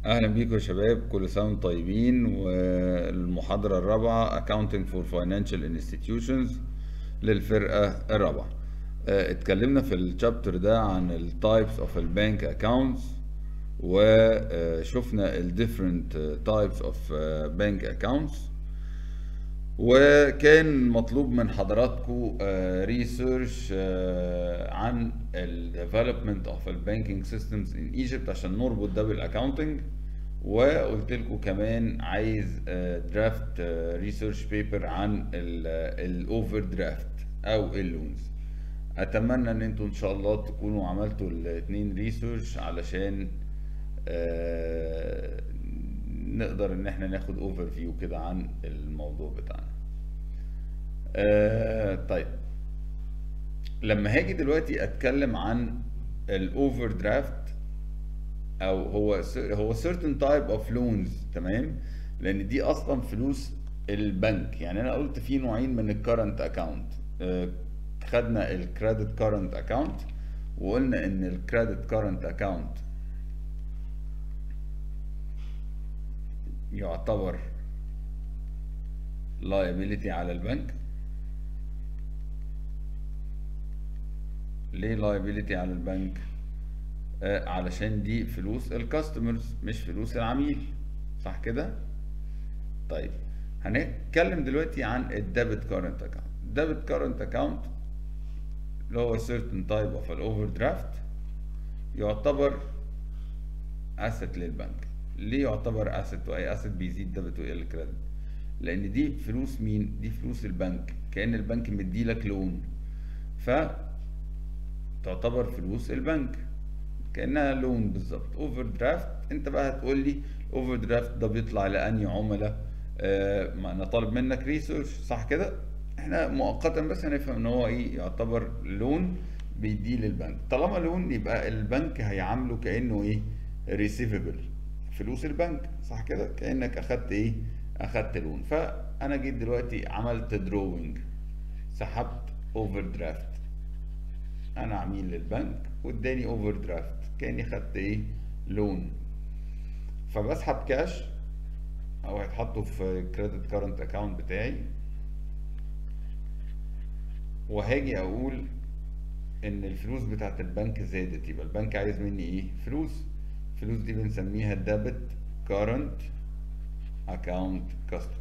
اهلا بيكم يا شباب كل سنه وانتم طيبين والمحاضره الرابعه Accounting for Financial Institutions للفرقه الرابعه آه، اتكلمنا في الشابتر ده عن التايبس اوف البانك اكاونتس وشفنا الديفرنت تايبس اوف بانك اكاونتس وكان مطلوب من حضراتكم ريسيرش عن الديفلوبمنت اوف البانكينج سيستمز ان ايجيبت عشان نربط ده بالاكاونتنج وقلت لكم كمان عايز درافت ريسيرش بيبر عن الاوفر درافت او اللونز اتمنى ان انتوا ان شاء الله تكونوا عملتوا الاثنين ريسيرش علشان آه، نقدر ان احنا ناخد اوفر فيو كده عن الموضوع بتاعنا آه طيب لما هاجي دلوقتي اتكلم عن الاوفر درافت او هو هو certain type of loans تمام لان دي اصلا فلوس البنك يعني انا قلت في نوعين من الكرنت اكاونت خدنا الكريدت كارنت اكاونت وقلنا ان الكريدت كارنت اكاونت يعتبر liability على البنك ليه liability على البنك آه علشان دي فلوس الكاستمرز مش فلوس العميل صح كده طيب هنتكلم دلوقتي عن الديبت كارنت اكاونت الديبت كارنت اكاونت اللي هو certain type of overdraft يعتبر asset للبنك ليه يعتبر اسيت واي اسيت بيزيد ديبت ويقل كريدت لان دي فلوس مين دي فلوس البنك كان البنك مديلك لون ف تعتبر فلوس البنك كانها لون بالظبط اوفر درافت انت بقى هتقول لي اوفر درافت ده بيطلع لاني عملاء آه ما انا طالب منك ريسيرش صح كده احنا مؤقتا بس هنفهم ان هو ايه يعتبر لون بيديه للبنك طالما لون يبقى البنك هيعامله كانه ايه ريسيفبل فلوس البنك صح كده كانك اخدت ايه اخدت لون فانا جيت دلوقتي عملت دروينج سحبت اوفر درافت انا عميل للبنك واداني اوفر درافت كاني خدت ايه لون فبسحب كاش او هيتحطوا في كريدت كارنت اكاونت بتاعي وهاجي اقول ان الفلوس بتاعت البنك زادت يبقى البنك عايز مني ايه فلوس الفلوس دي بنسميها ديبت كارنت اكاونت كاستمر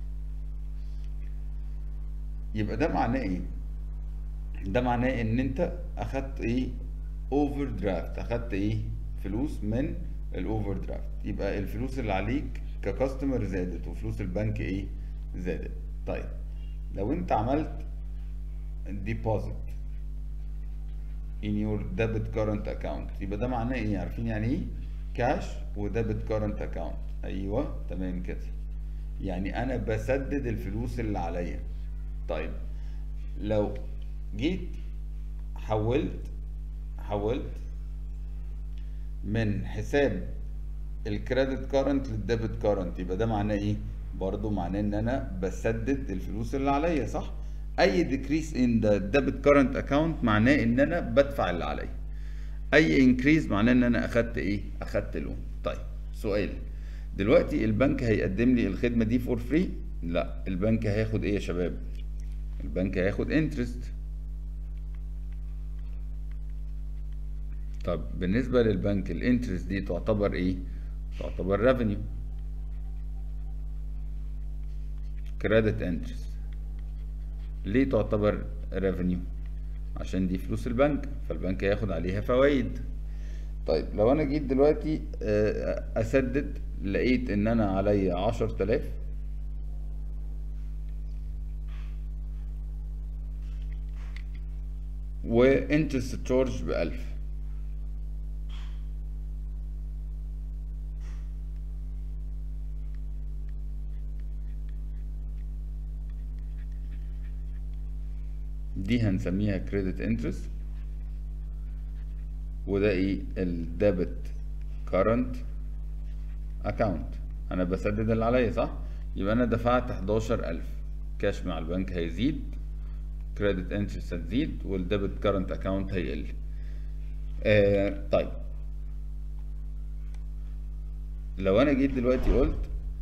يبقى ده معناه ايه ده معناه ان انت اخدت ايه اوفر درافت اخدت ايه فلوس من الاوفر درافت يبقى الفلوس اللي عليك ككاستمر زادت وفلوس البنك ايه زادت طيب لو انت عملت deposit in your debit current account يبقى ده معناه ايه عارفين يعني ايه كاش وديبت كارنت اكاونت ايوه تمام كده يعني انا بسدد الفلوس اللي عليا طيب لو جيت حولت حولت من حساب الكريدت كارنت للديبت كارنت يبقى ده معناه ايه برضو معناه ان انا بسدد الفلوس اللي عليا صح اي decrease in the debit current account معناه ان انا بدفع اللي عليا اي انكريز معناه ان انا اخدت ايه اخدت لون طيب سؤال دلوقتي البنك هيقدم لي الخدمه دي فور فري لا البنك هياخد ايه يا شباب البنك هياخد انترست طب بالنسبه للبنك الانترست دي تعتبر ايه تعتبر ريفينيو كريدت انترست ليه تعتبر ريفينيو عشان دي فلوس البنك فالبنك هياخد عليها فوائد طيب لو انا جيت دلوقتي اسدد لقيت ان انا عليا عشر تلاف وانترست تشارج بألف دي هنسميها كريدت انترست وده ايه الديبت كارنت اكاونت انا بسدد اللي عليا صح يبقى انا دفعت 11000 كاش مع البنك هيزيد كريدت انترست هتزيد والديبت كارنت اكاونت هيقل آه طيب لو انا جيت دلوقتي قلت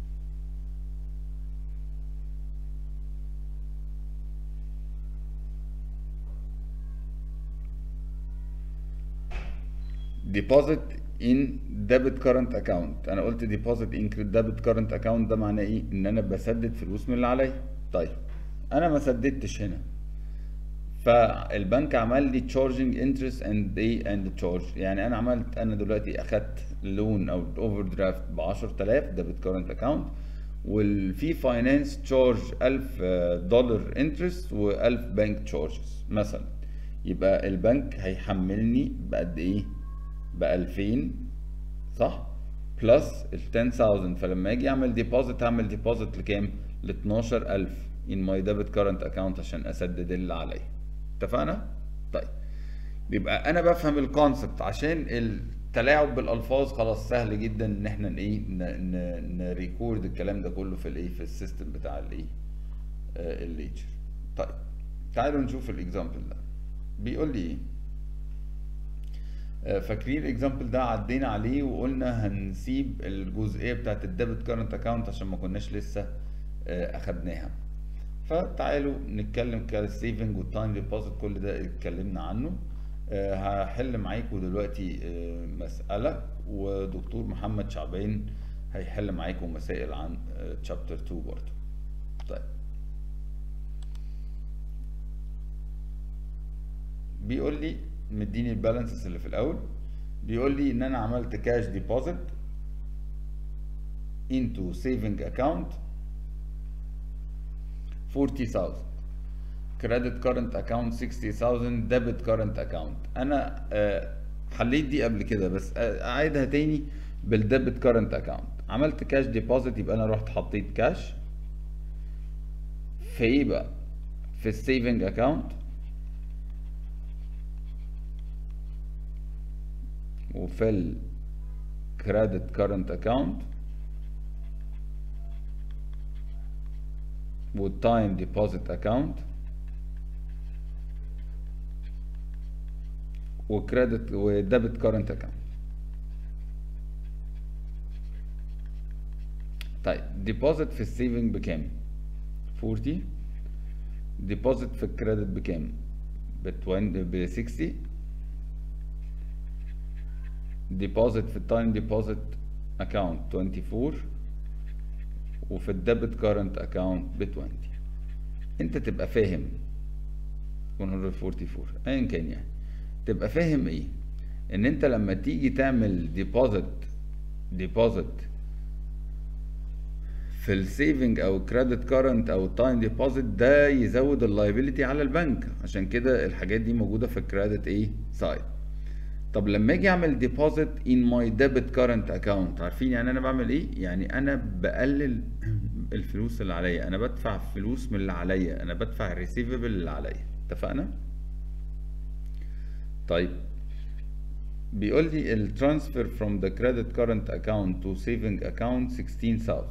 deposit in debit current account انا قلت deposit in debit current account ده معناه ايه ان انا بسدد فلوس من اللي عليا طيب انا ما سددتش هنا فالبنك عمل لي تشارجنج انترست اند ايه اند تشارج يعني انا عملت انا دلوقتي اخدت لون او اوفر درافت ب 10000 ديبت كارنت اكاونت والفي فاينانس تشارج 1000 دولار انترست و1000 بنك تشارجز مثلا يبقى البنك هيحملني بقد ايه ب 2000 صح بلس ال 10000 فلما اجي اعمل ديبوزيت هعمل ديبوزيت لكام ل 12000 in my debit current account عشان اسدد اللي عليا اتفقنا طيب يبقى انا بفهم الكونسبت عشان التلاعب بالالفاظ خلاص سهل جدا ان احنا ايه نريكورد الكلام ده كله في الايه في السيستم بتاع الايه آه الليجر طيب تعالوا نشوف الاكزامبل ده بيقول لي ايه آه فاكرين الاكزامبل ده عدينا عليه وقلنا هنسيب الجزئيه بتاعت الديبت كارنت اكاونت عشان ما كناش لسه آه اخدناها فتعالوا نتكلم كالسيفنج والتايم ديبوزيت كل ده اتكلمنا عنه أه هحل معاكم دلوقتي أه مسألة ودكتور محمد شعبان هيحل معاكم مسائل عن تشابتر 2 برضه طيب بيقول لي مديني البالانسز اللي في الاول بيقول لي ان انا عملت كاش ديبوزيت into saving account 40000 credit current account 60000 debit current account انا آه حليت دي قبل كده بس آه اعيدها تاني بالديبت current account عملت كاش ديبوزيت يبقى انا رحت حطيت كاش في ايه بقى في السيفنج اكاونت وفي الكريدت كارنت اكاونت والتايم ديبوزيت اكاونت وكريدت وديبت كارنت اكاونت طيب ديبوزيت في السيفنج بكام 40 ديبوزيت في الكريدت بكام ب 20 ب 60 ديبوزيت في التايم ديبوزيت اكاونت 24 وفي الديبت كارنت اكاونت ب 20 انت تبقى فاهم 144 ايا كان يعني تبقى فاهم ايه ان انت لما تيجي تعمل ديبوزيت ديبوزيت في السيفنج او كريدت كارنت او التايم ديبوزيت ده يزود اللايبيليتي على البنك عشان كده الحاجات دي موجوده في الكريدت ايه سايد طب لما اجي اعمل ديبوزيت ان ماي ديبت كارنت اكاونت عارفين يعني انا بعمل ايه يعني انا بقلل الفلوس اللي عليا انا بدفع فلوس من اللي عليا انا بدفع الريسيفبل اللي عليا اتفقنا طيب بيقول لي الترانسفير from the credit current account to saving account 16000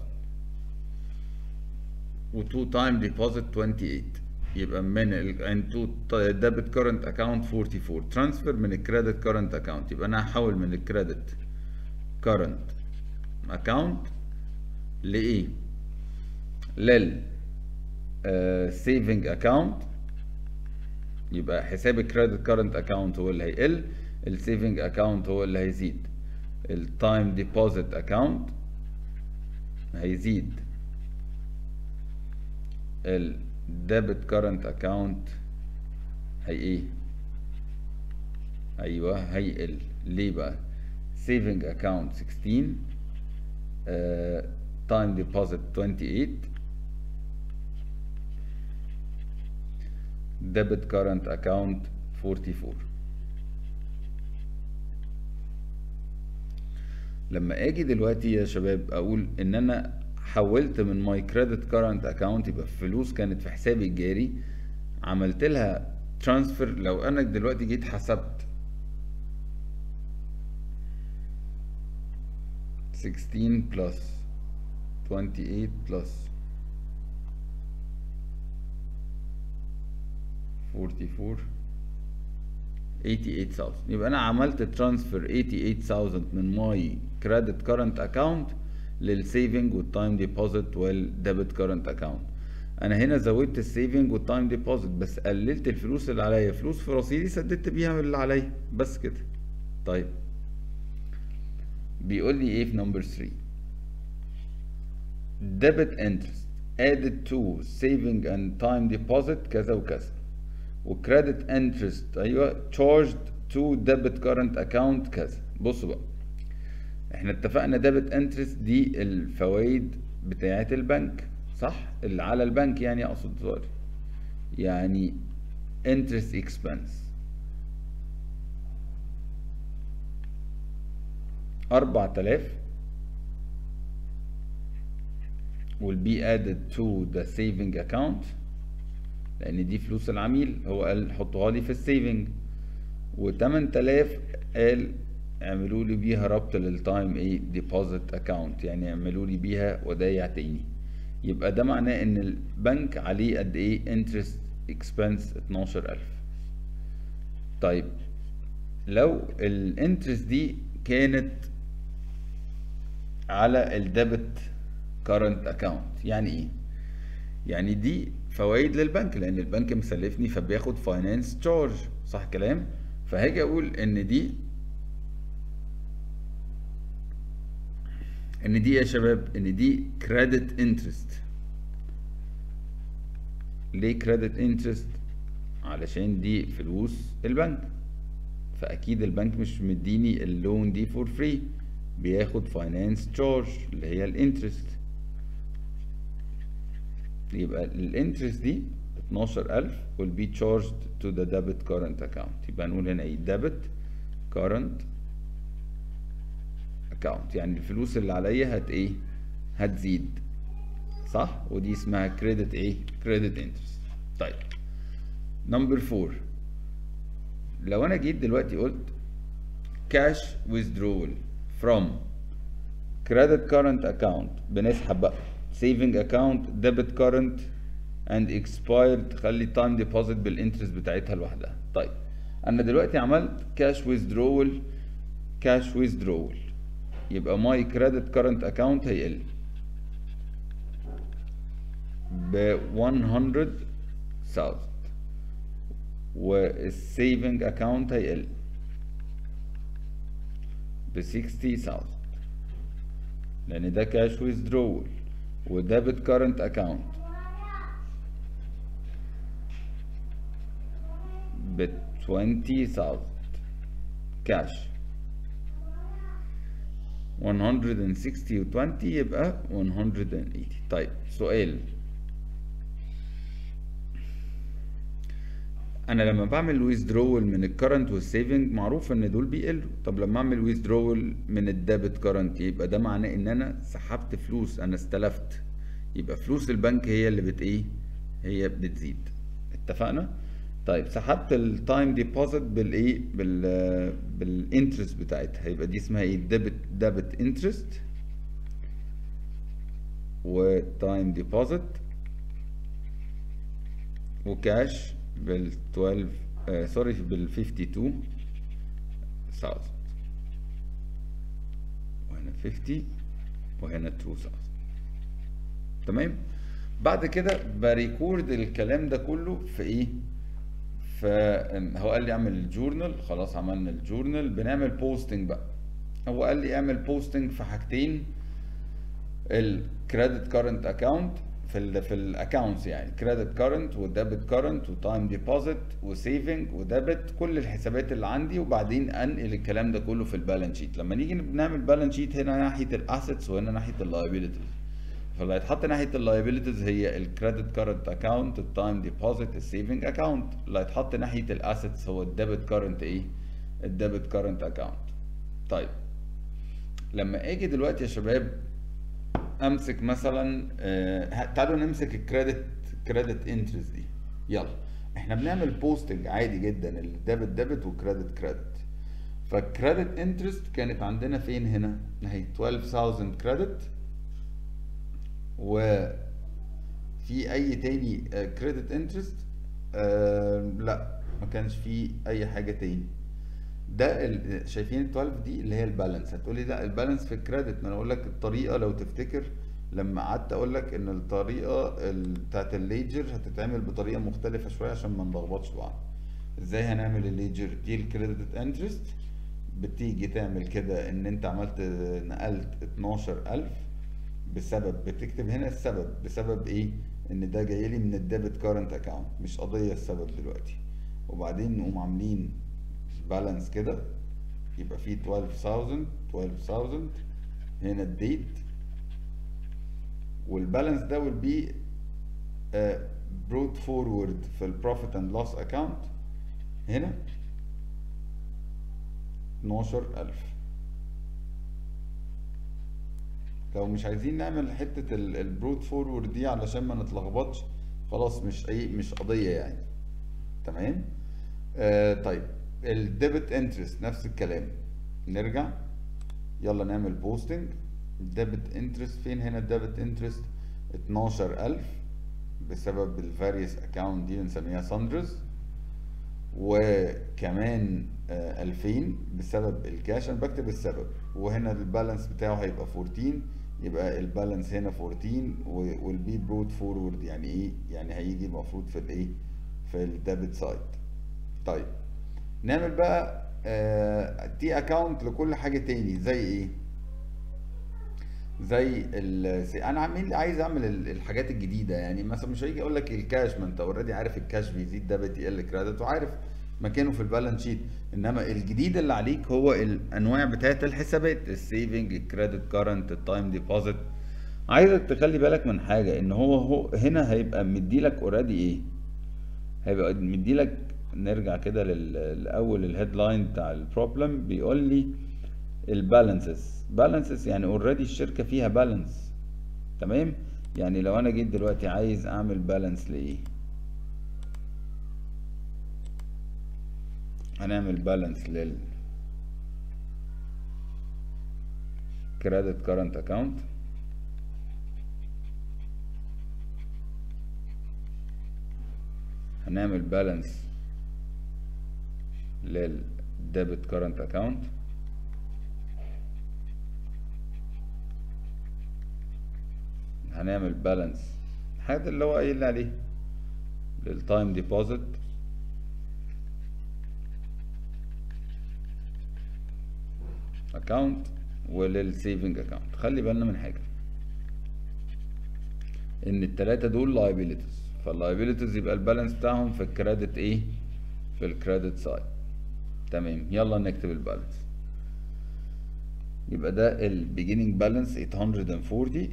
و two time deposit 28 يبقى من ال into debit current account 44 transfer من الكريدت current account يبقى انا هحول من الكريدت current account لايه لل uh, saving account يبقى حساب الكريدت كارنت اكاونت هو اللي هيقل السيفنج اكاونت هو اللي هيزيد التايم ديبوزيت اكاونت هيزيد الديبت كارنت اكاونت هي ايه ايوه هيقل ليه بقى سيفنج اكاونت 16 تايم ديبوزيت 28 debit current account 44 لما اجي دلوقتي يا شباب اقول ان انا حولت من ماي كريدت كارنت اكاونت يبقى فلوس كانت في حسابي الجاري عملت لها ترانسفير لو انا دلوقتي جيت حسبت 16 بلس 28 بلس 44 88000 يبقى انا عملت ترانسفير 88000 من ماي كريدت كارنت اكاونت للسيفنج والتايم ديبوزيت والديبت كارنت اكاونت انا هنا زودت السيفنج والتايم ديبوزيت بس قللت الفلوس اللي عليا فلوس في رصيدي سددت بيها اللي عليا بس كده طيب بيقول لي ايه في نمبر 3 debit interest added to saving and time deposit كذا وكذا وcredit interest ايوه charged to debit current account كذا بصوا بقى احنا اتفقنا debit interest دي الفوائد بتاعة البنك صح اللي على البنك يعني اقصد سوري يعني interest expense أربع تلاف will be added to the saving account لأن دي فلوس العميل هو قال حطوها لي في السيفنج وتمن تلاف قال اعملوا لي بيها ربط للتايم ايه ديبوزيت اكاونت يعني اعملوا لي بيها ودايع تاني يبقى ده معناه ان البنك عليه قد ايه انترست اكسبنس 12000 طيب لو الانترست دي كانت على الديبت كارنت اكاونت يعني ايه يعني دي فوائد للبنك لان البنك مسلفني فبياخد فاينانس تشارج صح كلام فهاجي اقول ان دي ان دي يا شباب ان دي كريدت انترست ليه كريدت انترست علشان دي فلوس البنك فاكيد البنك مش مديني اللون دي فور فري بياخد فاينانس تشارج اللي هي الانترست يبقى الانترست دي 12000 will be charged to the debit current account يبقى نقول هنا ايه debit current account يعني الفلوس اللي عليا هت ايه هتزيد صح ودي اسمها كريدت ايه كريدت انترست طيب نمبر 4 لو انا جيت دلوقتي قلت cash withdrawal from credit current account بنسحب بقى saving account debit current and expired خلي time deposit بالانترست بتاعتها لوحدها طيب انا دلوقتي عملت cash withdrawal cash withdrawal يبقى my credit current account هيقل ب 100,000 والسيفنج account هيقل ب 60,000 لان ده cash withdrawal وديبت كارنت اكاونت ب 20000 كاش 160 و 20 يبقى 180 طيب سؤال انا لما بعمل ويزدرول من الكرنت والسيفنج معروف ان دول بيقلوا طب لما اعمل ويزدرول من الديبت كرنت يبقى ده معناه ان انا سحبت فلوس انا استلفت يبقى فلوس البنك هي اللي بت ايه هي بتزيد اتفقنا طيب سحبت التايم ديبوزيت بالايه بال بالانترست بتاعتها يبقى دي اسمها ايه ديبت ديبت انترست وتايم ديبوزيت وكاش بال 12 آه سوري بال 52000 وهنا 50 وهنا 2000 تمام بعد كده بريكورد الكلام ده كله في ايه فهو قال لي اعمل الجورنال خلاص عملنا الجورنال بنعمل بوستنج بقى هو قال لي اعمل بوستنج في حاجتين الكريدت كارنت اكاونت في ال في الاكونتس يعني كريدت كارنت وديبت كارنت وتايم ديبوزيت وسيفنج وديبت كل الحسابات اللي عندي وبعدين انقل الكلام ده كله في البالانس شيت لما نيجي بنعمل بالانس شيت هنا ناحيه الاسيتس وهنا ناحيه اللايبيليتيز فاللي هيتحط ناحيه اللايبيليتيز هي الكريدت كارنت اكاونت التايم ديبوزيت السيفنج اكاونت اللي هيتحط ناحيه الاسيتس هو الديبت كارنت ايه الديبت كارنت اكاونت طيب لما اجي دلوقتي يا شباب امسك مثلا آه تعالوا نمسك الكريدت كريدت انترست دي يلا احنا بنعمل بوستنج عادي جدا الديبت ديبت وكريدت كريدت فالكريدت انترست كانت عندنا فين هنا اهي 12000 كريدت و في اي تاني كريدت انترست آه لا ما كانش فيه اي حاجه تاني ده ال- شايفين ال 12 دي اللي هي البالانس هتقولي لا البالانس في الكريدت ما انا اقول لك الطريقه لو تفتكر لما قعدت اقول لك ان الطريقه ال- بتاعت الليجر هتتعمل بطريقه مختلفه شويه عشان ما نلخبطش بعض ازاي هنعمل الليجر دي الكريدت انترست بتيجي تعمل كده ان انت عملت نقلت 12000 بسبب بتكتب هنا السبب بسبب ايه ان ده جاي لي من الديبت كارنت اكاونت مش قضيه السبب دلوقتي وبعدين نقوم عاملين بالانس كده يبقى فيه 12000 12000 هنا الديت والبالانس ده will be uh, brought forward في البروفيت اند لوس اكاونت هنا 12000 لو مش عايزين نعمل حتة البروت فورورد دي علشان ما نتلخبطش خلاص مش اي مش قضية يعني تمام آه طيب الديبت انترست نفس الكلام نرجع يلا نعمل بوستنج الديبت انترست فين هنا الديبت انترست 12000 بسبب الفاريوس اكاونت دي بنسميها ساندرز وكمان آه، 2000 بسبب الكاش انا بكتب السبب وهنا البالانس بتاعه هيبقى 14 يبقى البالانس هنا 14 والبي برود فورورد يعني ايه يعني هيجي المفروض في الايه في الديبت سايد طيب نعمل بقى تي اكاونت لكل حاجه تاني زي ايه زي ال انا عامل عايز اعمل ال- الحاجات الجديده يعني مثلا مش هيجي اقول لك الكاش ما انت اوريدي عارف الكاش بيزيد ديبت يقل كريدت وعارف مكانه في البالانس شيت انما الجديد اللي عليك هو الانواع بتاعت الحسابات السيفنج الكريدت كارنت التايم ديبوزيت عايزك تخلي بالك من حاجه ان هو هو هنا هيبقى مديلك اوريدي ايه هيبقى مديلك نرجع كده لل- لاول الهيدلاين بتاع البروبلم بيقول لي البالانسز بالانسز يعني اوريدي الشركه فيها بالانس تمام يعني لو انا جيت دلوقتي عايز اعمل بالانس لايه هنعمل بالانس لل credit current account هنعمل بالانس لل debit current account هنعمل بالانس الحاجات اللي هو قايل لي عليها للتايم ديبوزيت اكاونت وللسيفنج اكاونت خلي بالنا من حاجه ان التلاتة دول liabilities فاللايبيليتيز يبقى البالانس بتاعهم في الكريدت ايه في الكريدت سايد تمام يلا نكتب البالانس يبقى ده البيجيننج بالانس 840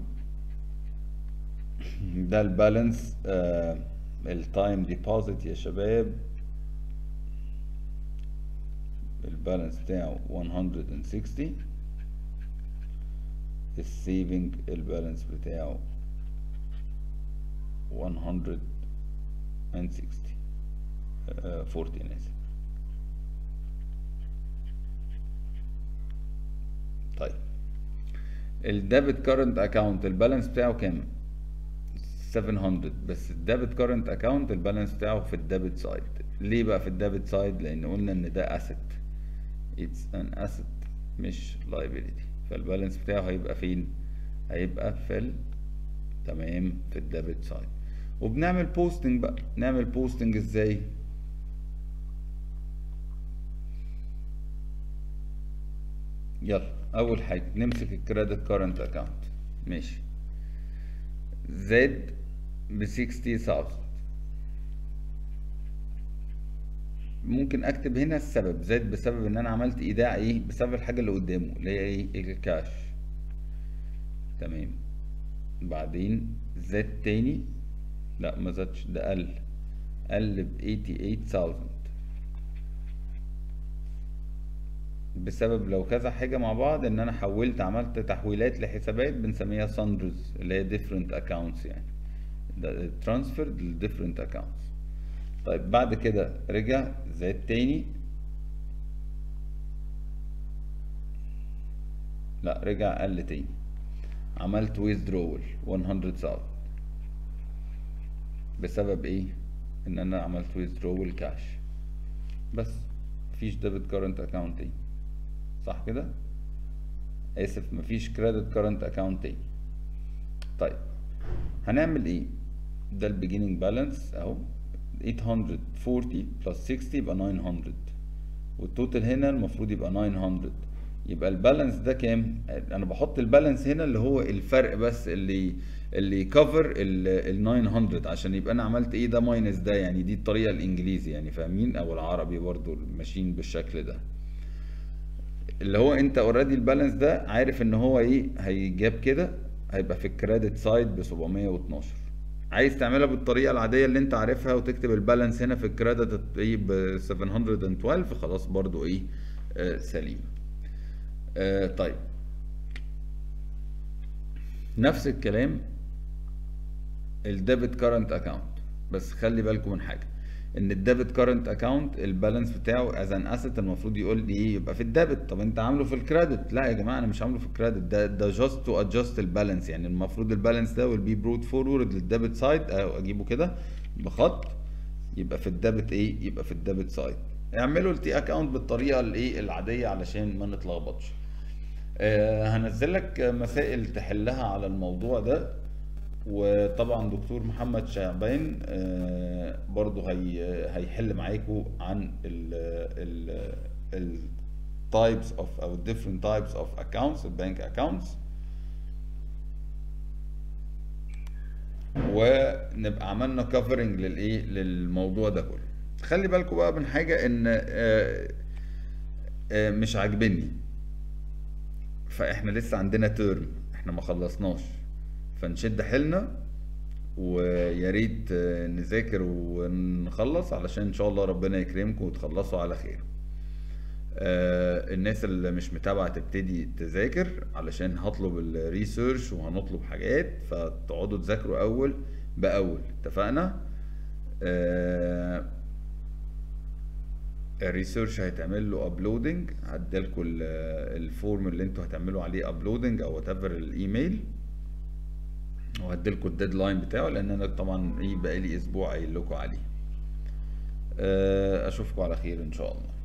ده البالانس آه التايم ديبوزيت يا شباب البالانس بتاعه 160 السيفنج البالانس بتاعه 160 آه 40 اسف طيب الديبت كارنت اكاونت البالانس بتاعه كام 700 بس الديبت كارنت اكاونت البالانس بتاعه في الديبت سايد ليه بقى في الديبت سايد لان قلنا ان ده اسيت اتس ان اسيت مش liability فالبالانس بتاعه هيبقى فين هيبقى في ال... تمام في الديبت سايد وبنعمل بوستنج بقى نعمل بوستنج ازاي يلا اول حاجه نمسك الكريدت كارنت اكاونت ماشي زاد ب 60000 ممكن اكتب هنا السبب زاد بسبب ان انا عملت ايداع ايه بسبب الحاجه اللي قدامه اللي هي ايه الكاش تمام بعدين زاد تاني لا ما زادش ده قل قل ب 88000 بسبب لو كذا حاجة مع بعض ان انا حولت عملت تحويلات لحسابات بنسميها ساندرز اللي هي different accounts يعني ده transferred ل different accounts طيب بعد كده رجع زاد تاني لا رجع قل تاني عملت withdrawal 100000 بسبب ايه ان انا عملت withdrawal كاش بس مفيش debit current account تاني صح كده اسف مفيش credit current account تاني طيب هنعمل ايه ده البيجيننج بالانس اهو 840 بلس 60 يبقى 900 والتوتال هنا المفروض يبقى 900 يبقى البالانس ده كام انا بحط البالانس هنا اللي هو الفرق بس اللي اللي يكفر ال 900 عشان يبقى انا عملت ايه ده ماينس ده يعني دي الطريقه الانجليزي يعني فاهمين او العربي برضو ماشيين بالشكل ده اللي هو انت اوريدي البالانس ده عارف ان هو ايه هيجاب كده هيبقى في الكريدت سايد ب 712 عايز تعملها بالطريقه العاديه اللي انت عارفها وتكتب البالانس هنا في الكريدت ايه ب 712 خلاص برضو ايه آه سليم آه طيب نفس الكلام الديبت كارنت اكاونت بس خلي بالكم من حاجه ان الديبت كارنت اكاونت البالانس بتاعه از ان اسيت المفروض يقول لي ايه يبقى في الديبت طب انت عامله في الكريدت لا يا جماعه انا مش عامله في الكريدت ده ده جاست تو ادجست البالانس يعني المفروض البالانس ده will be brought forward للديبت سايد او اجيبه كده بخط يبقى في الديبت ايه يبقى في الديبت سايد اعملوا التي اكاونت بالطريقه الايه العاديه علشان ما نتلخبطش آه هنزل لك مسائل تحلها على الموضوع ده وطبعا دكتور محمد شعبان آه برضه هي هيحل معاكم عن ال ال ال types of او different types of accounts البنك accounts ونبقى عملنا كفرنج للايه للموضوع ده كله خلي بالكم بقى من حاجه ان آه آه مش عاجبني فاحنا لسه عندنا ترم احنا ما خلصناش فنشد حيلنا ويا ريت نذاكر ونخلص علشان ان شاء الله ربنا يكرمكم وتخلصوا على خير آه الناس اللي مش متابعه تبتدي تذاكر علشان هطلب الريسيرش وهنطلب حاجات فتقعدوا تذاكروا اول باول اتفقنا آه الريسيرش هيتعمل له ابلودنج هديلكوا الفورم اللي انتوا هتعملوا عليه ابلودنج او وات ايفر الايميل وهديلكوا الديدلاين بتاعه لان انا طبعا ايه بقالي اسبوع قايل لكم عليه اشوفكم على خير ان شاء الله